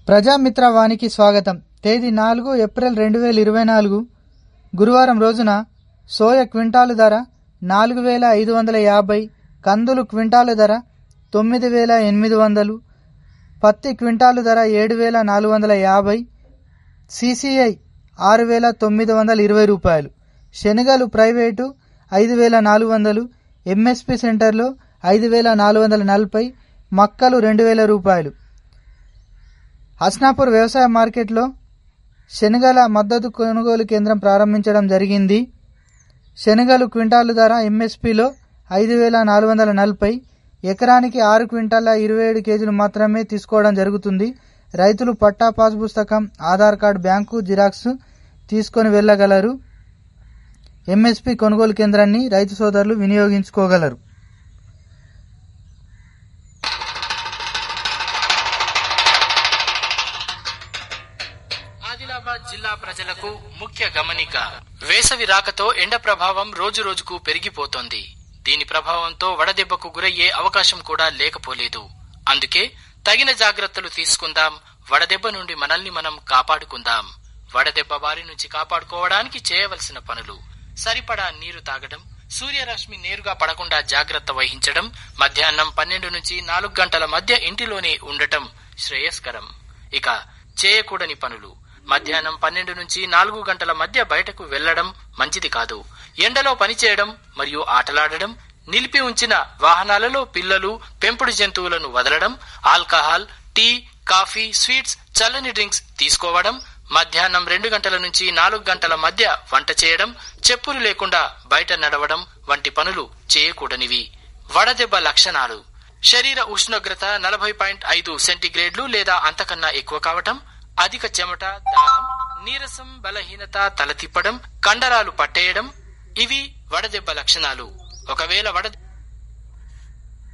ప్రజామిత్ర వానికి స్వాగతం తేదీ నాలుగు ఏప్రిల్ రెండు వేల ఇరవై నాలుగు గురువారం రోజున సోయ క్వింటాలు ధర నాలుగు వేల ఐదు వందల యాభై కందులు క్వింటాలు ధర తొమ్మిది వేల ఎనిమిది వందలు పత్తి క్వింటాలు ధర ఏడు వేల నాలుగు వందల యాభై సిసిఐ ఆరు వేల తొమ్మిది వందల ఇరవై రూపాయలు శనగలు ప్రైవేటు ఐదు వేల నాలుగు వందలు ఎంఎస్పి సెంటర్లో ఐదు వేల నాలుగు వందల నలభై మక్కలు రెండు వేల రూపాయలు హస్నాపూర్ వ్యవసాయ మార్కెట్లో శనగల మద్దతు కొనుగోలు కేంద్రం ప్రారంభించడం జరిగింది శనగలు క్వింటాలు ధర ఎంఎస్పిలో ఐదు వేల నాలుగు వందల నలభై ఎకరానికి ఆరు క్వింటాల ఇరవై ఏడు కేజీలు మాత్రమే తీసుకోవడం జరుగుతుంది రైతులు పట్టా పాస్ పుస్తకం ఆధార్ కార్డు బ్యాంకు జిరాక్స్ తీసుకొని వెళ్ళగలరు ఎంఎస్పి కొనుగోలు కేంద్రాన్ని రైతు సోదరులు వినియోగించుకోగలరు ఆదిలాబాద్ జిల్లా ప్రజలకు ముఖ్య గమనిక వేసవి రాకతో ఎండ ప్రభావం రోజు రోజుకు పెరిగిపోతోంది దీని ప్రభావంతో వడదెబ్బకు గురయ్యే అవకాశం కూడా లేకపోలేదు అందుకే తగిన జాగ్రత్తలు తీసుకుందాం వడదెబ్బ నుండి మనల్ని మనం కాపాడుకుందాం వడదెబ్బ బారి నుంచి కాపాడుకోవడానికి చేయవలసిన పనులు సరిపడా నీరు తాగడం సూర్యరశ్మి నేరుగా పడకుండా జాగ్రత్త వహించడం మధ్యాహ్నం పన్నెండు నుంచి నాలుగు గంటల మధ్య ఇంటిలోనే ఉండటం శ్రేయస్కరం ఇక చేయకూడని పనులు మధ్యాహ్నం పన్నెండు నుంచి నాలుగు గంటల మధ్య బయటకు వెళ్లడం మంచిది కాదు ఎండలో పనిచేయడం మరియు ఆటలాడడం నిలిపి ఉంచిన వాహనాలలో పిల్లలు పెంపుడు జంతువులను వదలడం ఆల్కహాల్ టీ కాఫీ స్వీట్స్ చల్లని డ్రింక్స్ తీసుకోవడం మధ్యాహ్నం రెండు గంటల నుంచి నాలుగు గంటల మధ్య వంట చేయడం చెప్పులు లేకుండా బయట నడవడం వంటి పనులు చేయకూడనివి వడదెబ్బ లక్షణాలు శరీర ఉష్ణోగ్రత నలభై పాయింట్ ఐదు సెంటీగ్రేడ్లు లేదా అంతకన్నా ఎక్కువ కావటం అధిక చెమట దాహం నీరసం బలహీనత తల తిప్పడం కండరాలు పట్టేయడం ఇవి వడదెబ్బ లక్షణాలు ఒకవేళ వడ